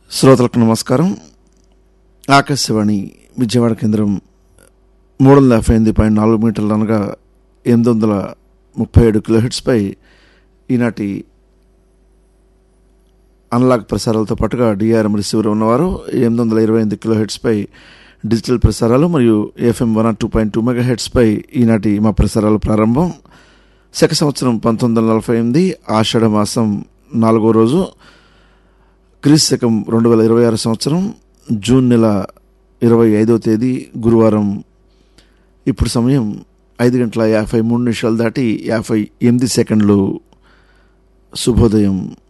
శ్రోతలకు నమస్కారం ఆకాశవాణి విజయవాడ కేంద్రం మూడు వందల యాభై ఎనిమిది పాయింట్ నాలుగు మీటర్లు అనగా ఎనిమిది వందల ముప్పై ఏడు కిలోహెట్స్పై ఈనాటి అనలాగ్ ప్రసారాలతో పాటుగా డిఆర్ఎం రిసీవర్ ఉన్నవారు ఎనిమిది వందల ఇరవై ఎనిమిది కిలోహెట్స్పై డిజిటల్ ప్రసారాలు మరియు FM one two point two mega హెడ్స్పై ఈనాటి మా ప్రసారాలు ప్రారంభం శక సంవత్సరం పంతొమ్మిది వందల నలభై ఎనిమిది ఆషాఢ మాసం నాలుగో రోజు క్రీస్తు శకం రెండు వేల ఇరవై ఆరు సంవత్సరం జూన్ నెల ఇరవై ఐదవ తేదీ గురువారం ఇప్పుడు సమయం ఐదు గంటల యాభై మూడు నిమిషాలు దాటి యాభై ఎనిమిది సెకండ్లు శుభోదయం